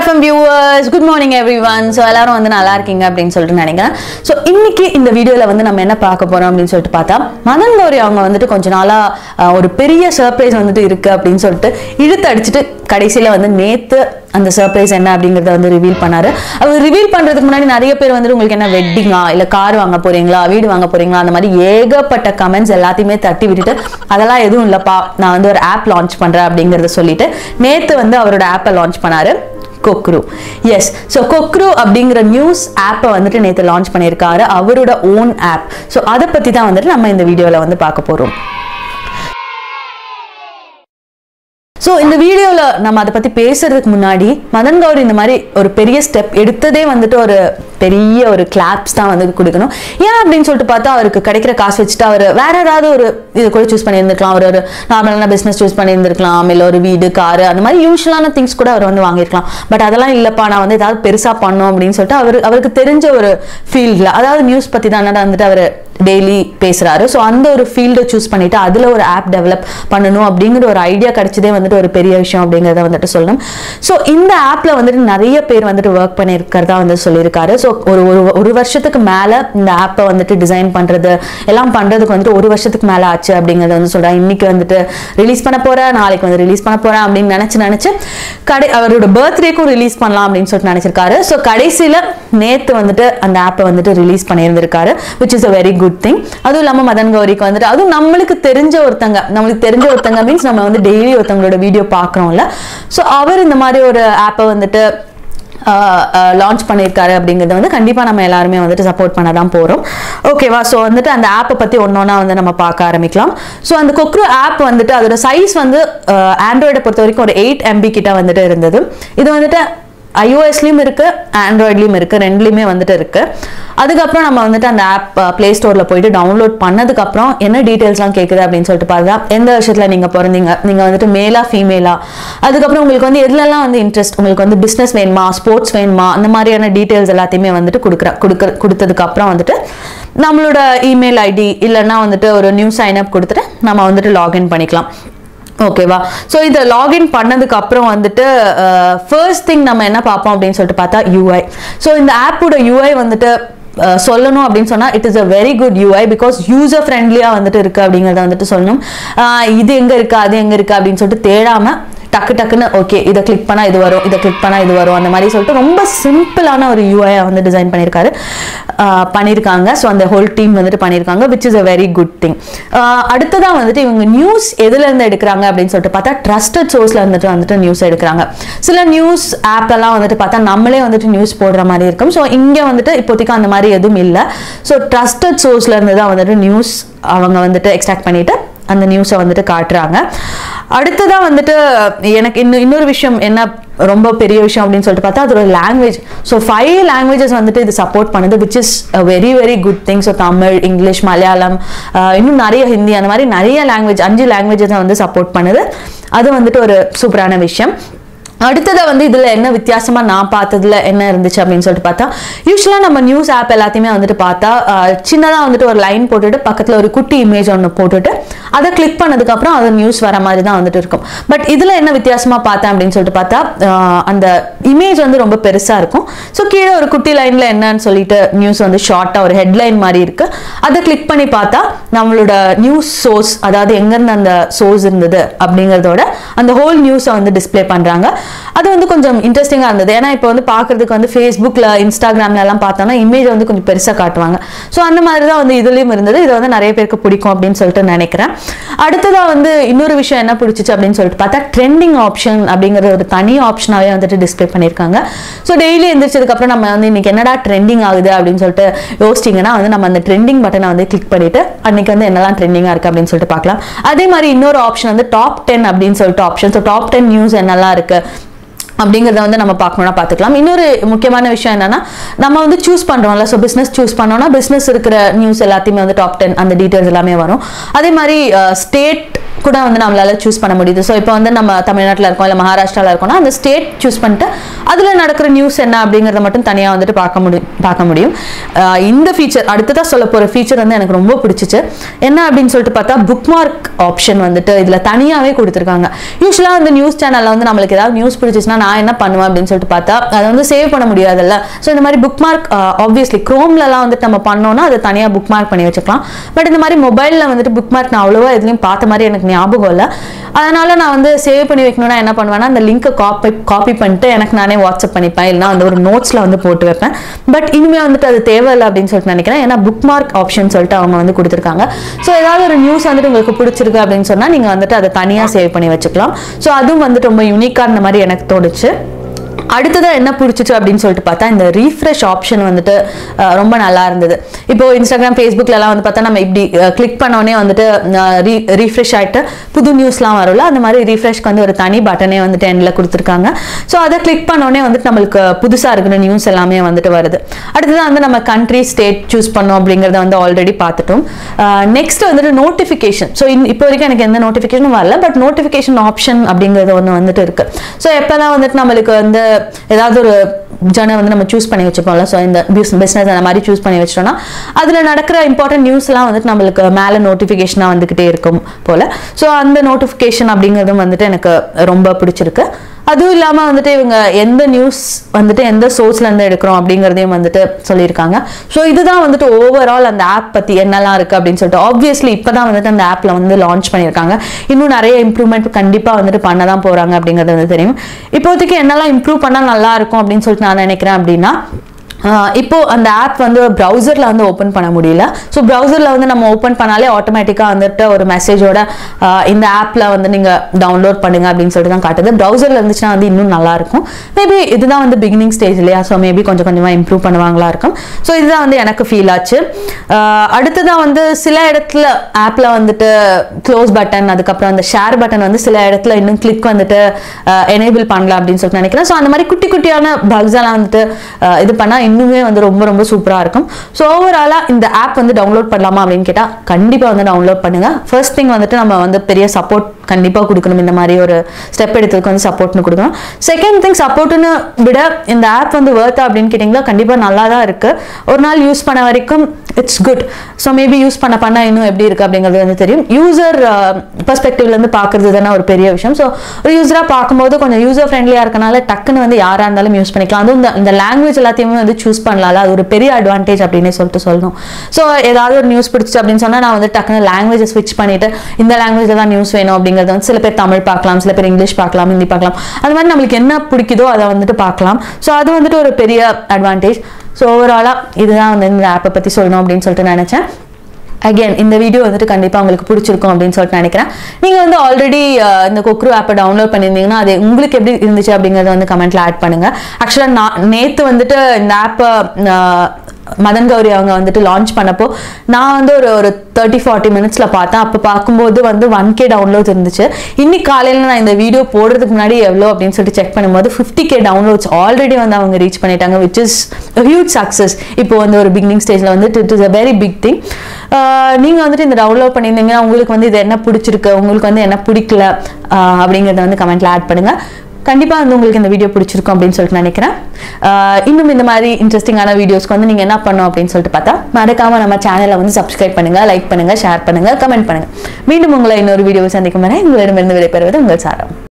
FM viewers good morning everyone so எல்லாரும் வந்து நல்லா இருக்கீங்க அப்படின்னு சொல்லிட்டு நினைக்கிறேன் ஸோ இன்னைக்கு இந்த வீடியோவில் வந்து நம்ம என்ன பார்க்க போறோம் அப்படின்னு சொல்லிட்டு பார்த்தா மதன் கௌரி அவங்க வந்துட்டு கொஞ்ச நாளா அஹ், ஒரு பெரிய சர்ப்ரைஸ் வந்துட்டு இருக்கு அப்படின்னு சொல்லிட்டு இழுத்து அடிச்சுட்டு கடைசியில வந்து நேத்து அந்த சர்ப்ரைஸ் என்ன அப்படிங்கறத வந்து ரிவீல் பண்ணாரு அவர் ரிவீல் பண்றதுக்கு முன்னாடி நிறைய பேர் வந்துட்டு உங்களுக்கு என்ன வெட்டிங்கா இல்ல கார் வாங்க போறீங்களா வீடு வாங்க போறீங்களா அந்த மாதிரி ஏகப்பட்ட கமெண்ட்ஸ் எல்லாத்தையுமே தட்டி விட்டுட்டு அதெல்லாம் எதுவும் இல்லப்பா நான் வந்து ஒரு ஆப் லான்ச் பண்றேன் அப்படிங்கறத சொல்லிட்டு நேத்து வந்து அவரோட ஆப்பை லான்ச் பண்ணாரு கொக்ரு எஸ் ஸோ கொக்ரு அப்படிங்கிற நியூஸ் ஆப்பை வந்துட்டு நேற்று லான்ச் பண்ணியிருக்காரு அவரோட ஓன் ஆப் ஸோ அதை பற்றி தான் வந்துட்டு நம்ம இந்த வீடியோவில் வந்து பார்க்க போகிறோம் ஸோ இந்த வீடியோவில் நம்ம அதை பற்றி பேசுறதுக்கு முன்னாடி மதன் கௌரி இந்த மாதிரி ஒரு பெரிய ஸ்டெப் எடுத்ததே வந்துட்டு ஒரு பெரிய ஒரு கிளாப்ஸ் தான் வந்து கொடுக்கணும் ஏன் அப்படின்னு சொல்லிட்டு பார்த்தா அவருக்கு கிடைக்கிற காசு வச்சுட்டு அவர் வேற ஏதாவது ஒரு இது கூட சூஸ் பண்ணியிருந்திருக்கலாம் அவர் ஒரு நார்மலான பிஸ்னஸ் சூஸ் பண்ணியிருந்திருக்கலாம் இல்லை ஒரு வீடு காரு அந்த மாதிரி யூஸ்வலான திங்ஸ் கூட அவர் வந்து வாங்கியிருக்கலாம் பட் அதெல்லாம் இல்லைப்பா நான் வந்து ஏதாவது பெருசாக பண்ணோம் அப்படின்னு சொல்லிட்டு அவர் அவருக்கு தெரிஞ்ச ஒரு ஃபீல்டில் அதாவது நியூஸ் பற்றி தான் வந்துட்டு அவர் டெய்லி பேசுறாரு ஸோ அந்த ஒரு ஃபீல்டை சூஸ் பண்ணிட்டு அதுல ஒரு ஆப் டெவலப் பண்ணணும் அப்படிங்கிற ஒரு ஐடியா கிடைச்சதே வந்துட்டு ஒரு பெரிய விஷயம் அப்படிங்கிறத வந்துட்டு சொல்லணும் ஸோ இந்த ஆப்ல வந்துட்டு நிறைய பேர் வந்துட்டு ஒர்க் பண்ணியிருக்கிறதா வந்து சொல்லியிருக்காரு ஸோ ஒரு ஒரு ஒரு வருஷத்துக்கு மேல இந்த ஆப்பை வந்துட்டு டிசைன் பண்றது எல்லாம் பண்றதுக்கு வந்துட்டு ஒரு வருஷத்துக்கு மேல ஆச்சு அப்படிங்கறத வந்து சொல்றாங்க இன்னைக்கு வந்துட்டு ரிலீஸ் பண்ண போறேன் நாளைக்கு வந்து ரிலீஸ் பண்ண போறேன் அப்படின்னு நினைச்சு நினைச்சு கடை அவரோட பர்த்டேக்கும் ரிலீஸ் பண்ணலாம் அப்படின்னு சொல்லிட்டு நினைச்சிருக்காரு ஸோ கடைசியில நேத்து வந்துட்டு அந்த ஆப்பை வந்துட்டு ரிலீஸ் பண்ணியிருந்திருக்காரு which is a very good thing அதுவும் இல்லாம மதன் கௌரிக்கு வந்துட்டு அதுவும் நம்மளுக்கு தெரிஞ்ச ஒருத்தங்க நம்மளுக்கு தெரிஞ்ச ஒருத்தங்க மீன்ஸ் நம்ம வந்து டெய்லி ஒருத்தவங்களோட வீடியோ பார்க்குறோம்ல ஸோ அவர் இந்த மாதிரி ஒரு ஆப்பை வந்துட்டு லான்ச் பண்ணியிருக்காரு அப்படிங்கிறத வந்து கண்டிப்பாக நம்ம எல்லாருமே வந்துட்டு சப்போர்ட் பண்ண தான் போகிறோம் ஓகேவா ஸோ வந்துட்டு அந்த ஆப்பை பற்றி ஒன்றொன்னா வந்து நம்ம பார்க்க ஆரம்பிக்கலாம் ஸோ அந்த கொக்ரு ஆப் வந்துட்டு அதோட சைஸ் வந்து ஆண்ட்ராய்டை பொறுத்த வரைக்கும் ஒரு எயிட் எம்பி கிட்ட வந்துட்டு இருந்தது இது வந்துட்டு ஐஓஎஸ்லயும் இருக்கு ஆண்ட்ராய்ட்லயும் இருக்கு ரெண்டுலயுமே வந்துட்டு இருக்கு அதுக்கப்புறம் நம்ம வந்துட்டு அந்த ஆப் பிளே ஸ்டோர்ல போயிட்டு டவுன்லோட் பண்ணதுக்கு அப்புறம் என்ன டீடைல்ஸ்லாம் கேக்குது அப்படின்னு சொல்லிட்டு பார்த்தா எந்த வருஷத்துல நீங்க பிறந்தீங்க நீங்க வந்துட்டு மேலா ஃபீமேலா அதுக்கப்புறம் உங்களுக்கு வந்து எதுலலாம் வந்து இன்ட்ரெஸ்ட் உங்களுக்கு வந்து பிசினஸ் வேணுமா ஸ்போர்ட்ஸ் வேணுமா அந்த மாதிரியான டீடைல்ஸ் எல்லாத்தையுமே வந்துட்டு கொடுக்குற கொடுக்க கொடுத்ததுக்கு அப்புறம் வந்துட்டு நம்மளோட இமெயில் ஐடி இல்லைன்னா வந்துட்டு ஒரு நியூ சைன் அப் கொடுத்துட்டு நம்ம வந்துட்டு லாகின் பண்ணிக்கலாம் ஓகேவா ஸோ இதை லாகின் பண்ணதுக்கு அப்புறம் வந்துட்டு ஃபர்ஸ்ட் திங் நம்ம என்ன பார்ப்போம் அப்படின்னு சொல்லிட்டு பார்த்தா யூஐ ஸோ இந்த ஆப்போட யூஐ வந்துட்டு அஹ், சொல்லணும் அப்படின்னு சொன்னா it is a very good UI because user ஃப்ரெண்ட்லியா வந்துட்டு இருக்கு அப்படிங்கறத வந்துட்டு சொல்லணும் அஹ், இது எங்க இருக்கு அது எங்க இருக்கு அப்படின்னு சொல்லிட்டு தேடாம டக்கு டக்குன்னு ஓகே இதை கிளிக் பண்ணா இது வரும் இதை கிளிக் பண்ணா இது வரும் அந்த மாதிரி சொல்லிட்டு ரொம்ப சிம்பிளான ஒரு யூஐ வந்து டிசைன் பண்ணியிருக்காரு ஆஹ் பண்ணியிருக்காங்க ஸோ அந்த ஹோல் டீம் வந்துட்டு பண்ணியிருக்காங்க which is a very good thing அடுத்ததா வந்துட்டு இவங்க நியூஸ் எதுல இருந்து எடுக்கிறாங்க அப்படின்னு சொல்லிட்டு பார்த்தா ட்ரஸ்டட் சோர்ஸ்ல இருந்துட்டு வந்துட்டு நியூஸ் எடுக்கிறாங்க சில நியூஸ் ஆப்லலாம் வந்துட்டு பார்த்தா நம்மளே வந்துட்டு நியூஸ் போடுற மாதிரி இருக்கும் ஸோ இங்கே வந்துட்டு இப்போதைக்கு அந்த மாதிரி எதுவும் இல்லை ஸோ ட்ரஸ்டட் சோர்ஸ்ல இருந்து தான் வந்துட்டு நியூஸ் அவங்க வந்துட்டு எக்ஸ்ட்ராக்ட் பண்ணிட்டு அந்த நியூஸை வந்துட்டு காட்டுறாங்க அடுத்ததா வந்துட்டு எனக்கு இன்னும் இன்னொரு விஷயம் என்ன ரொம்ப பெரிய விஷயம் அப்படின்னு சொல்லிட்டு பார்த்தா அதோட லாங்குவேஜ் ஸோ ஃபைவ் லாங்குவேஜஸ் வந்துட்டு இது சப்போர்ட் பண்ணுது which is very very good thing so Tamil English Malayalam அஹ் இன்னும் நிறைய ஹிந்தி அந்த மாதிரி நிறைய லாங்குவேஜ் அஞ்சு லாங்குவேஜஸ் வந்து சப்போர்ட் பண்ணுது அது வந்துட்டு ஒரு சூப்பரான விஷயம் அடுத்ததா வந்து இதுல என்ன வித்தியாசமா நான் பார்த்ததுல என்ன இருந்துச்சு அப்படின்னு சொல்லிட்டு பார்த்தா யூஸ்வலா நம்ம நியூஸ் ஆப் எல்லாத்தையுமே வந்துட்டு பார்த்தா அஹ், சின்னதா வந்துட்டு ஒரு லைன் போட்டுட்டு பக்கத்துல ஒரு குட்டி இமேஜ் ஒன்று போட்டுட்டு அதை கிளிக் பண்ணதுக்கு அப்புறம் அது நியூஸ் வர மாதிரி தான் வந்துட்டு இருக்கும் பட் இதுல என்ன வித்தியாசமா பார்த்தேன் அப்படின்னு சொல்லிட்டு பார்த்தா அஹ், அந்த இமேஜ் வந்து ரொம்ப பெருசா இருக்கும் ஸோ கீழே ஒரு குட்டி லைன்ல என்னன்னு சொல்லிட்டு நியூஸ் வந்து ஷார்ட்டா ஒரு ஹெட்லைன் மாதிரி இருக்கு அதை கிளிக் பண்ணி பார்த்தா நம்மளோட நியூஸ் சோர்ஸ் அதாவது எங்கேருந்து அந்த சோர்ஸ் இருந்தது அப்படிங்கிறதோட அந்த ஹோல் நியூஸை வந்து டிஸ்ப்ளே பண்றாங்க அது வந்து கொஞ்சம் இன்ட்ரெஸ்டிங்காக இருந்தது ஏன்னா இப்போ வந்து பார்க்கறதுக்கு வந்து ஃபேஸ்புக்கில் இன்ஸ்டாகிராம்ல எல்லாம் பார்த்தோம்னா இமேஜ் வந்து கொஞ்சம் பெருசாக காட்டுவாங்க ஸோ அந்த மாதிரி தான் வந்து இதுலேயும் இருந்தது இது வந்து நிறைய பேருக்கு பிடிக்கும் அப்படின்னு சொல்லிட்டு நினைக்கிறேன் அடுத்ததாக வந்து இன்னொரு விஷயம் என்ன பிடிச்சிச்சு அப்படின்னு சொல்லிட்டு பார்த்தா ட்ரெண்டிங் ஆப்ஷன் அப்படிங்கிற ஒரு தனி ஆப்ஷனாகவே வந்துட்டு டிஸ்ப்ளே பண்ணியிருக்காங்க ஸோ டெய்லி எந்திரிச்சதுக்கப்புறம் நம்ம வந்து இன்னைக்கு என்னடா ட்ரெண்டிங் ஆகுது அப்படின்னு சொல்லிட்டு யோசிச்சிங்கன்னா வந்து நம்ம அந்த ட்ரெண்டிங் பட்டனை வந்து கிளிக் பண்ணிட்டு அன்னைக்கு வந்து என்னெல்லாம் ட்ரெண்டிங்காக இருக்கு அப்படின்னு சொல்லிட்டு பார்க்கலாம் அதே மாதிரி இன்னொரு ஆப்ஷன் வந்து டாப் டென் அப்படின்னு சொல்லிட்டு option so top ten news என்னெல்லாம் இருக்கு அப்படிங்கிறத வந்து நம்ம பார்க்கணும்னா பார்த்துக்கலாம் இன்னொரு முக்கியமான விஷயம் என்னன்னா நம்ம வந்து சூஸ் பண்றோம்ல ஸோ பிஸ்னஸ் சூஸ் பண்ணோம்னா பிஸ்னஸ் இருக்கிற நியூஸ் எல்லாத்தையுமே வந்து டாப் டென் அந்த டீட்டெயில்ஸ் எல்லாமே வரும் அதே மாதிரி ஸ்டேட் கூட வந்து நம்மளால சூஸ் பண்ண முடியுது ஸோ இப்போ வந்து நம்ம தமிழ்நாட்டில் இருக்கோம் இல்லை மகாராஷ்டிராவில் இருக்கோம்னா அந்த ஸ்டேட் சூஸ் பண்ணிட்டு அதில் நடக்கிற நியூஸ் என்ன அப்படிங்கிறத மட்டும் தனியாக வந்துட்டு பார்க்க முடியும் பார்க்க முடியும் ஆஹ் இந்த ஃபீச்சர் அடுத்ததாக சொல்ல போகிற ஃபீச்சர் வந்து எனக்கு ரொம்ப பிடிச்சிச்சு என்ன அப்படின்னு சொல்லிட்டு பார்த்தா புக் மார்க் ஆப்ஷன் வந்துட்டு இதில் தனியாகவே கொடுத்துருக்காங்க யூஸ்வலாக வந்து நியூஸ் சேனலில் வந்து நம்மளுக்கு ஏதாவது நியூஸ் பிடிச்சிச்சுன்னா நான் என்ன பண்ணுவேன் அப்படின்னு சொல்லிட்டு பார்த்தா அதை வந்து சேவ் பண்ண முடியாதுல்ல ஸோ இந்த மாதிரி புக் மார்க் ஆப்வியஸ்லி க்ரோம்லலாம் வந்துட்டு நம்ம பண்ணோம்னா அதை தனியாக புக் மார்க் பண்ணி வச்சுக்கலாம் பட் இந்த மாதிரி மொபைலில் வந்துட்டு புக் மார்க் நான் அவ்வளோவா எதுலையும் பார்த்த மாதிரி எனக்கு ஞாபகம் இல்லை அதனால நான் வந்து சேவ் பண்ணி வைக்கணும்னா என்ன பண்ணுவேன்னா அந்த லிங்கை காப்பி காப்பி பண்ணிட்டு எனக்கு நானே வாட்ஸ்அப் பண்ணிப்பேன் இல்லைனா அந்த ஒரு நோட்ஸில் வந்து போட்டு வைப்பேன் பட் இனிமே வந்துட்டு அது தேவையில்லை அப்படின்னு சொல்லிட்டு நினைக்கிறேன் ஏன்னா புக் மார்க் ஆப்ஷன் சொல்லிட்டு அவங்க வந்து கொடுத்துருக்காங்க ஸோ ஏதாவது ஒரு நியூஸ் வந்துட்டு உங்களுக்கு பிடிச்சிருக்கு அப்படின்னு சொன்னால் நீங்கள் வந்துட்டு அதை தனியாக சேவ் பண்ணி வச்சுக்கலாம் ஸோ அதுவும் வந்துட்டு ரொம்ப யூனிக்காக இருந்த மாதிரி எனக்கு தோணுச்சு அடுத்ததா என்ன பிடிச்சிச்சு அப்படின்னு சொல்லிட்டு பார்த்தா இந்த ரீஃப்ரெஷ் ஆப்ஷன் வந்துட்டு அஹ், ரொம்ப நல்லா இருந்தது இப்போ இன்ஸ்டாகிராம் ஃபேஸ்புக்ல எல்லாம் வந்து பார்த்தா நம்ம இப்படி கிளிக் பண்ணோடனே வந்துட்டு ரீஃப்ரெஷ் ஆயிட்டு புது நியூஸ்லாம் வரும்ல அந்த மாதிரி ரீஃப்ரெஷ்க்கு வந்து ஒரு தனி பட்டனே வந்துட்டு எண்ணில் கொடுத்துருக்காங்க ஸோ அதை கிளிக் பண்ணோடனே வந்துட்டு நம்மளுக்கு புதுசாக இருக்கிற நியூஸ் எல்லாமே வந்துட்டு வருது அடுத்ததான் வந்து நம்ம கண்ட்ரி ஸ்டேட் சூஸ் பண்ணோம் அப்படிங்கிறத வந்து ஆல்ரெடி பார்த்துட்டோம் நெக்ஸ்ட் வந்துட்டு நோட்டிஃபிகேஷன் ஸோ இப்போ வரைக்கும் எனக்கு எந்த நோட்டிஃபிகேஷனும் வரல பட் நோட்டிஃபிகேஷன் ஆப்ஷன் அப்படிங்கிறது ஒன்று வந்துட்டு இருக்கு ஸோ எப்போதான் வந்துட்டு நம்மளுக்கு வந்து ஏதாவது ஒரு ஜனை வந்து நம்ம சூஸ் பண்ணி வச்சுப்போம்ல ஸோ இந்த பிஸ்னஸ் அந்த மாதிரி சூஸ் பண்ணி வச்சிட்டோம்னா அதில் நடக்கிற இம்பார்ட்டன்ட் நியூஸ்லாம் வந்துட்டு நம்மளுக்கு மேலே நோட்டிஃபிகேஷனாக வந்துக்கிட்டே இருக்கும் போல் ஸோ அந்த நோட்டிஃபிகேஷன் அப்படிங்கிறதும் வந்துட்டு எனக்கு ரொம்ப பிடிச்சிருக்கு அதுவும் இல்லாமல் வந்துட்டு இவங்க எந்த நியூஸ் வந்துட்டு எந்த சோர்ஸ்ல இருந்து எடுக்கிறோம் அப்படிங்கிறதையும் வந்துட்டு சொல்லியிருக்காங்க ஸோ இதுதான் வந்துட்டு ஓவரால் அந்த ஆப் பற்றி என்னெல்லாம் இருக்குது அப்படின்னு சொல்லிட்டு ஆப்வியஸ்லி இப்போ தான் வந்துட்டு அந்த ஆப்பில் வந்து லான்ச் பண்ணியிருக்காங்க இன்னும் நிறைய இம்ப்ரூவ்மெண்ட் கண்டிப்பாக வந்துட்டு பண்ண தான் போகிறாங்க அப்படிங்கிறது வந்து தெரியும் இப்போதைக்கு என்னெல்லாம் இம்ப்ரூவ் பண்ணால் நல்லா இருக்கும் அப்படின்னு சொல்லிட்டு நான் நினைக்கிறேன் அப்படின்னா ஆஹ் இப்போ அந்த ஆப் வந்து ப்ரௌசரில் வந்து ஓப்பன் பண்ண முடியல ஸோ ப்ரௌசரில் வந்து நம்ம ஓப்பன் பண்ணாலே ஆட்டோமேட்டிக்காக வந்துட்டு ஒரு மெசேஜோட இந்த ஆப்பில் வந்து நீங்கள் டவுன்லோட் பண்ணுங்க அப்படின்னு சொல்லிட்டு தான் காட்டுது ப்ரௌசரில் இருந்துச்சுன்னா வந்து இன்னும் நல்லா இருக்கும் மேபி இதுதான் வந்து பிகினிங் ஸ்டேஜ் இல்லையா ஸோ மேபி கொஞ்சம் கொஞ்சமாக இம்ப்ரூவ் பண்ணுவாங்களா இருக்கும் ஸோ இதுதான் வந்து எனக்கு ஃபீல் ஆச்சு ஆஹ் அடுத்ததான் வந்து சில இடத்துல ஆப்பில் வந்துட்டு க்ளோஸ் பட்டன் அதுக்கப்புறம் அந்த ஷேர் பட்டன் வந்து சில இடத்துல இன்னும் கிளிக் வந்துட்டு எனேபிள் பண்ணலாம் அப்படின்னு சொல்லிட்டு நினைக்கிறேன் ஸோ அந்த மாதிரி குட்டி குட்டியான பக்ஸ் எல்லாம் வந்துட்டு ஆஹ் இது பண்ணால் இன்னுமே வந்து ரொம்ப ரொம்ப சூப்பராக இருக்கும் ஸோ ஓவராலாக இந்த ஆப் வந்து டவுன்லோட் பண்ணலாமா அப்படின்னு கேட்டால் கண்டிப்பாக வந்து டவுன்லோட் பண்ணுங்க ஃபர்ஸ்ட் திங் வந்துட்டு நம்ம வந்து பெரிய சப்போர்ட் கண்டிப்பாக கொடுக்கணும் இந்த மாதிரி ஒரு ஸ்டெப் எடுத்ததுக்கு வந்து சப்போர்ட்னு கொடுக்கணும் செகண்ட் திங் சப்போர்ட்னு விட இந்த ஆப் வந்து வேர்த்தா அப்படின்னு கேட்டிங்களா கண்டிப்பாக நல்லா தான் இருக்கு ஒரு நாள் யூஸ் பண்ண வரைக்கும் it's good so maybe use பண்ண பண்ண இன்னும் எப்படி இருக்கு அப்படிங்கிறது வந்து தெரியும் யூசர் பெர்ஸ்பெக்டிவ்லேருந்து பார்க்கறது தானே ஒரு பெரிய விஷயம் ஸோ ஒரு யூஸராக பார்க்கும்போது கொஞ்சம் யூசர் ஃப்ரெண்ட்லியாக இருக்கனால டக்குன்னு வந்து யாராக இருந்தாலும் யூஸ் பண்ணிக்கலாம் அதுவும் இந்த இந்த லாங்குவேஜ் எல்லாத்தையுமே வந்து சூஸ் பண்ணலாம்ல அது ஒரு பெரிய அட்வான்டேஜ் அப்படின்னே சொல்லிட்டு சொல்லணும் ஸோ ஏதாவது ஒரு நியூஸ் பிடிச்சி அப்படின்னு சொன்னால் நான் வந்து டக்குன்னு லாங்குவேஜ் ஸ்விட்ச் பண்ணிட்டு இந்த லாங்குவேஜில் தான் நியூஸ் வேணும் அப்படிங்கிறது வந்து சில பேர் தமிழ் பார்க்கலாம் சில பேர் இங்கிலீஷ் பார்க்கலாம் ஹிந்தி பார்க்கலாம் அந்த மாதிரி நம்மளுக்கு என்ன பிடிக்குதோ அதை வந்துட்டு பார்க்கலாம் ஸோ அது வந்துட்டு ஒரு பெரிய அட்வான்டேஜ் ஸோ ஓவராலாக இதுதான் வந்து இந்த ஆப்பை பற்றி சொல்லணும் அப்படின்னு சொல்லிட்டு நினச்சேன் அகைன் இந்த வீடியோ வந்துட்டு கண்டிப்பாக உங்களுக்கு பிடிச்சிருக்கும் அப்படின்னு சொல்லிட்டு நினைக்கிறேன் நீங்கள் வந்து ஆல்ரெடி இந்த கொக்ரு ஆப்பை டவுன்லோட் பண்ணியிருந்தீங்கன்னா அது உங்களுக்கு எப்படி இருந்துச்சு அப்படிங்கிறத வந்து கமெண்ட்ல ஆட் பண்ணுங்க ஆக்சுவலாக நான் நேற்று வந்துட்டு இந்த ஆப்பை மதன் கௌரி அவங்க வந்துட்டு லான்ச் பண்ணப்போ நான் வந்து ஒரு ஒரு தேர்ட்டி ஃபார்ட்டி மினிட்ஸில் பார்த்தேன் அப்போ பார்க்கும்போது வந்து ஒன் கே டவுன்லோட்ஸ் இருந்துச்சு இன்னைக்கு காலையில் நான் இந்த வீடியோ போடுறதுக்கு முன்னாடி எவ்வளோ அப்படின்னு சொல்லிட்டு செக் பண்ணும்போது ஃபிஃப்டி கே டவுன்லோட்ஸ் ஆல்ரெடி வந்து அவங்க ரீச் பண்ணிட்டாங்க விச் இஸ் ஹியூஜ் சக்ஸஸ் இப்போ வந்து ஒரு பிகினிங் ஸ்டேஜில் வந்துட்டு it is a very big thing நீங்கள் வந்துட்டு இந்த டவுன்லோட் பண்ணியிருந்தீங்கன்னா உங்களுக்கு வந்து இது என்ன பிடிச்சிருக்கு உங்களுக்கு வந்து என்ன பிடிக்கல ஆஹ் அப்படிங்கிறத வந்து கமெண்ட்ல ஆட் பண்ணுங்கள் கண்டிப்பாக வந்து உங்களுக்கு இந்த வீடியோ பிடிச்சிருக்கும் அப்படின்னு சொல்லிட்டு நினைக்கிறேன் ஆஹ் இன்னும் இந்த மாதிரி இன்ட்ரெஸ்டிங்கான வீடியோஸ்க்கு வந்து நீங்கள் என்ன பண்ணணும் அப்படின்னு சொல்லிட்டு பார்த்தா மறக்காம நம்ம சேனலை வந்து சப்ஸ்கிரைப் பண்ணுங்க லைக் பண்ணுங்க ஷேர் பண்ணுங்க கமெண்ட் பண்ணுங்க மீண்டும் உங்களை இன்னொரு வீடியோ சந்திக்கும் வரை உங்களிடமிருந்து விடைபெறுவது உங்கள் சாரம்